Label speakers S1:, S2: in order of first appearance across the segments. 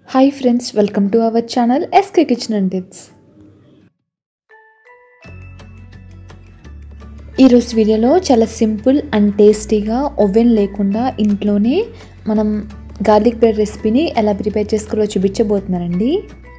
S1: hi friends welcome to our channel SK kitchen and tips ఈరోజు వీడియోలో చాలా simple and టేస్టీగా ఓవెన్ లేకుండా ఇంట్లోనే మనం గార్లిక్ బ్రెడ్ రెసిపీని ఎలా ప్రిపేర్ చేసుకోవాలో చూపించబోతున్నానండి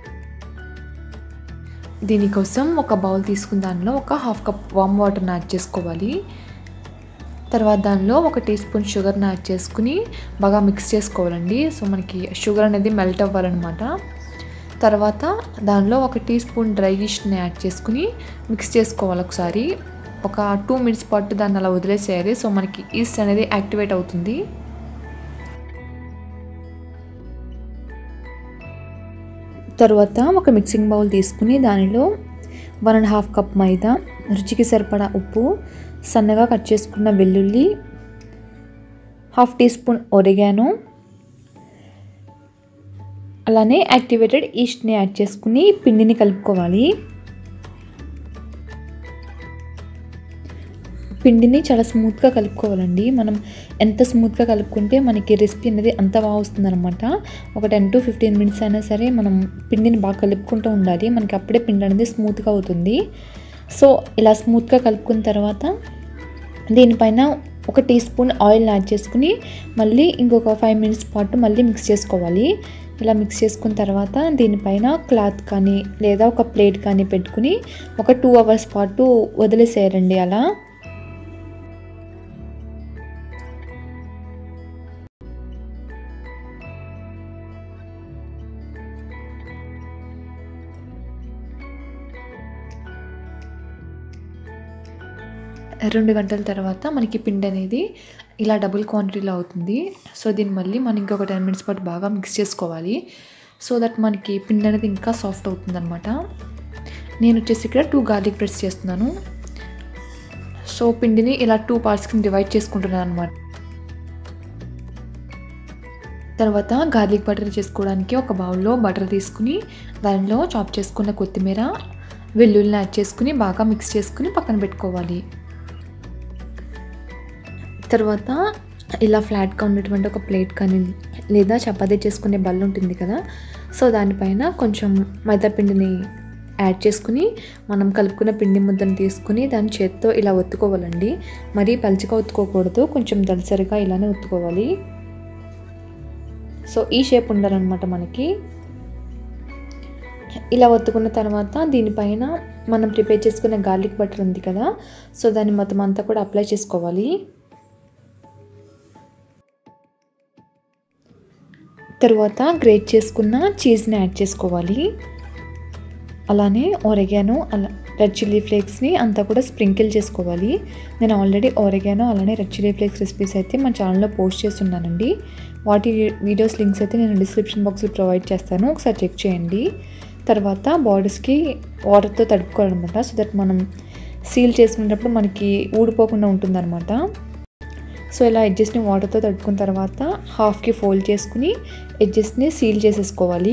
S1: దీనికోసం ఒక బౌల్ తీసుకున్న దానిలో ఒక హాఫ్ కప్ వామ్ వాటర్ని యాడ్ చేసుకోవాలి తర్వాత దానిలో ఒక టీ స్పూన్ షుగర్ని యాడ్ చేసుకుని బాగా మిక్స్ చేసుకోవాలండి సో మనకి షుగర్ అనేది మెల్ట్ అవ్వాలన్నమాట తర్వాత దానిలో ఒక టీ స్పూన్ డ్రై ఈస్ట్ని యాడ్ చేసుకుని మిక్స్ చేసుకోవాలి ఒకసారి ఒక టూ మినిట్స్ పాటు దాన్ని అలా వదిలేసేయాలి సో మనకి ఈస్ట్ అనేది యాక్టివేట్ అవుతుంది తర్వాత ఒక మిక్సింగ్ బౌల్ తీసుకుని దానిలో one and half cup maida రుచికి సరిపడా ఉప్పు సన్నగా కట్ చేసుకున్న వెల్లుల్లి హాఫ్ టీ స్పూన్ ఒరిగానో అలానే యాక్టివేటెడ్ ఈస్ట్ని యాడ్ చేసుకుని పిండిని కలుపుకోవాలి పిండిని చాలా స్మూత్గా కలుపుకోవాలండి మనం ఎంత స్మూత్గా కలుపుకుంటే మనకి రెసిపీ అనేది అంత బాగా వస్తుందన్నమాట ఒక టెన్ టు ఫిఫ్టీన్ మినిట్స్ అయినా సరే మనం పిండిని బాగా కలుపుకుంటూ ఉండాలి మనకి అప్పుడే పిండి అనేది స్మూత్గా అవుతుంది సో ఇలా స్మూత్గా కలుపుకున్న తర్వాత దీనిపైన ఒక టీ స్పూన్ ఆయిల్ యాడ్ చేసుకుని మళ్ళీ ఇంకొక ఫైవ్ మినిట్స్ పాటు మళ్ళీ మిక్స్ చేసుకోవాలి ఇలా మిక్స్ చేసుకున్న తర్వాత దీనిపైన క్లాత్ కానీ లేదా ఒక ప్లేట్ కానీ పెట్టుకుని ఒక టూ అవర్స్ పాటు వదిలేసేయాలండి అలా రెండు గంటల తర్వాత మనకి పిండి అనేది ఇలా డబుల్ క్వాంటిటీలో అవుతుంది సో దీన్ని మళ్ళీ మనం ఇంకొక టెన్ మినిట్స్ పాటు బాగా మిక్స్ చేసుకోవాలి సో దట్ మనకి పిండి అనేది ఇంకా సాఫ్ట్ అవుతుంది అనమాట నేను వచ్చేసి ఇక్కడ టూ గార్లిక్ బ్రెడ్స్ చేస్తున్నాను సో పిండిని ఇలా టూ పార్ట్స్కి డివైడ్ చేసుకుంటున్నాను అనమాట తర్వాత గార్లిక్ బటర్ చేసుకోవడానికి ఒక బౌల్లో బటర్ తీసుకుని దానిలో చాప్ చేసుకున్న కొత్తిమీర వెల్లుల్లిని యాడ్ చేసుకుని బాగా మిక్స్ చేసుకుని పక్కన పెట్టుకోవాలి తర్వాత ఇలా ఫ్లాట్గా ఉన్నటువంటి ఒక ప్లేట్ కానీ లేదా చపాతీ చేసుకునే బల్ల ఉంటుంది కదా సో దానిపైన కొంచెం మైదా పిండిని యాడ్ చేసుకుని మనం కలుపుకున్న పిండి ముద్దను తీసుకుని దాని చేత్తో ఇలా ఒత్తుకోవాలండి మరీ పలుచగా ఒత్తుకోకూడదు కొంచెం దలసరిగా ఇలానే ఒత్తుకోవాలి సో ఈ షేప్ ఉండాలన్నమాట మనకి ఇలా ఒత్తుకున్న తర్వాత దీనిపైన మనం ప్రిపేర్ చేసుకున్న గార్లిక్ బటర్ ఉంది కదా సో దాన్ని మొత్తం అంతా కూడా అప్లై చేసుకోవాలి తర్వాత గ్రేట్ చేసుకున్న చీజ్ని యాడ్ చేసుకోవాలి అలానే ఒరెగానో అలా రెడ్ చిల్లీ ఫ్లేక్స్ని అంతా కూడా స్ప్రింకిల్ చేసుకోవాలి నేను ఆల్రెడీ ఒరెగానో అలానే రెడ్ చిల్లీ ఫ్లేక్స్ రెసిపీస్ అయితే మా ఛానల్లో పోస్ట్ చేస్తున్నానండి వాటి వీడియోస్ లింక్స్ అయితే నేను డిస్క్రిప్షన్ బాక్స్లో ప్రొవైడ్ చేస్తాను ఒకసారి చెక్ చేయండి తర్వాత బాడీస్కి వాటర్తో తడుపుకోవాలన్నమాట సో దట్ మనం సీల్ చేసుకునేటప్పుడు మనకి ఊడిపోకుండా ఉంటుందన్నమాట సో ఇలా ఎడ్జెస్ని వాటర్తో తడుపుకున్న తర్వాత హాఫ్కి ఫోల్డ్ చేసుకుని ఎడ్జెస్ని సీల్ చేసేసుకోవాలి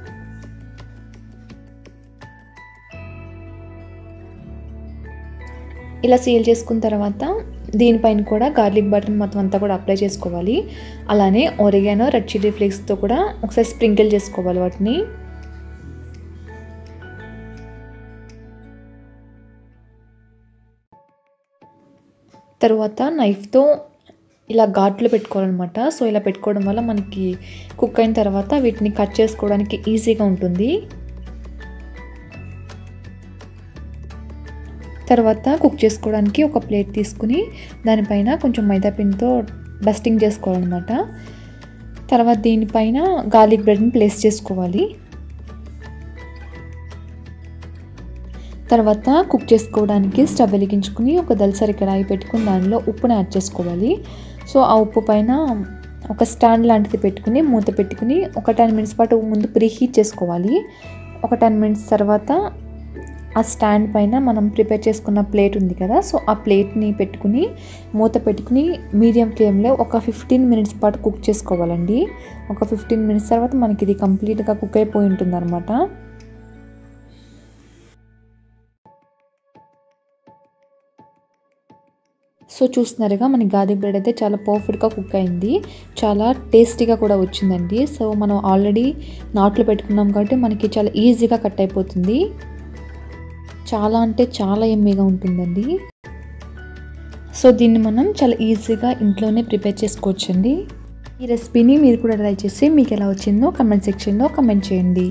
S1: ఇలా సీల్ చేసుకున్న తర్వాత దీనిపైన కూడా గార్లిక్ బటర్ మొత్తం అంతా కూడా అప్లై చేసుకోవాలి అలానే ఒరిగానో రెడ్ చిల్లీ ఫ్లేక్స్తో కూడా ఒకసారి స్ప్రింకిల్ చేసుకోవాలి వాటిని తర్వాత నైఫ్తో ఇలా ఘాట్లు పెట్టుకోవాలన్నమాట సో ఇలా పెట్టుకోవడం వల్ల మనకి కుక్ అయిన తర్వాత వీటిని కట్ చేసుకోవడానికి ఈజీగా ఉంటుంది తర్వాత కుక్ చేసుకోవడానికి ఒక ప్లేట్ తీసుకుని దానిపైన కొంచెం మైదా పిండితో డస్టింగ్ చేసుకోవాలన్నమాట తర్వాత దీనిపైన గార్లిక్ బ్రెడ్ని ప్లేస్ చేసుకోవాలి తర్వాత కుక్ చేసుకోవడానికి స్టవ్ వెలిగించుకుని ఒక దలసరి కడాయి పెట్టుకుని దానిలో ఉప్పుని యాడ్ చేసుకోవాలి సో ఆ ఉప్పు పైన ఒక స్టాండ్ లాంటిది పెట్టుకుని మూత పెట్టుకుని ఒక టెన్ మినిట్స్ పాటు ముందు ప్రీ హీట్ చేసుకోవాలి ఒక టెన్ మినిట్స్ తర్వాత ఆ స్టాండ్ పైన మనం ప్రిపేర్ చేసుకున్న ప్లేట్ ఉంది కదా సో ఆ ప్లేట్ని పెట్టుకుని మూత పెట్టుకుని మీడియం ఫ్లేమ్లో ఒక ఫిఫ్టీన్ మినిట్స్ పాటు కుక్ చేసుకోవాలండి ఒక ఫిఫ్టీన్ మినిట్స్ తర్వాత మనకి ఇది కంప్లీట్గా కుక్ అయిపోయి ఉంటుంది అనమాట సో చూస్తున్నారుగా మన గార్లిక్ బ్రెడ్ అయితే చాలా పర్ఫెక్ట్గా కుక్ అయింది చాలా టేస్టీగా కూడా వచ్చిందండి సో మనం ఆల్రెడీ నాట్లు పెట్టుకున్నాం కాబట్టి మనకి చాలా ఈజీగా కట్ అయిపోతుంది చాలా అంటే చాలా ఎమ్మీగా ఉంటుందండి సో దీన్ని మనం చాలా ఈజీగా ఇంట్లోనే ప్రిపేర్ చేసుకోవచ్చండి ఈ రెసిపీని మీరు కూడా ట్రై చేసి మీకు ఎలా వచ్చిందో కమెంట్ సెక్షన్లో కమెంట్ చేయండి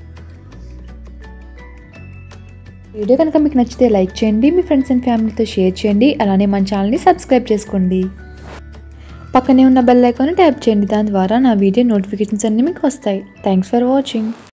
S1: వీడియో కనుక మీకు నచ్చితే లైక్ చేయండి మీ ఫ్రెండ్స్ అండ్ ఫ్యామిలీతో షేర్ చేయండి అలానే మన ఛానల్ని సబ్స్క్రైబ్ చేసుకోండి పక్కనే ఉన్న బెల్ ఐకాన్ని ట్యాప్ చేయండి దాని ద్వారా నా వీడియో నోటిఫికేషన్స్ అన్నీ మీకు వస్తాయి థ్యాంక్స్ ఫర్ వాచింగ్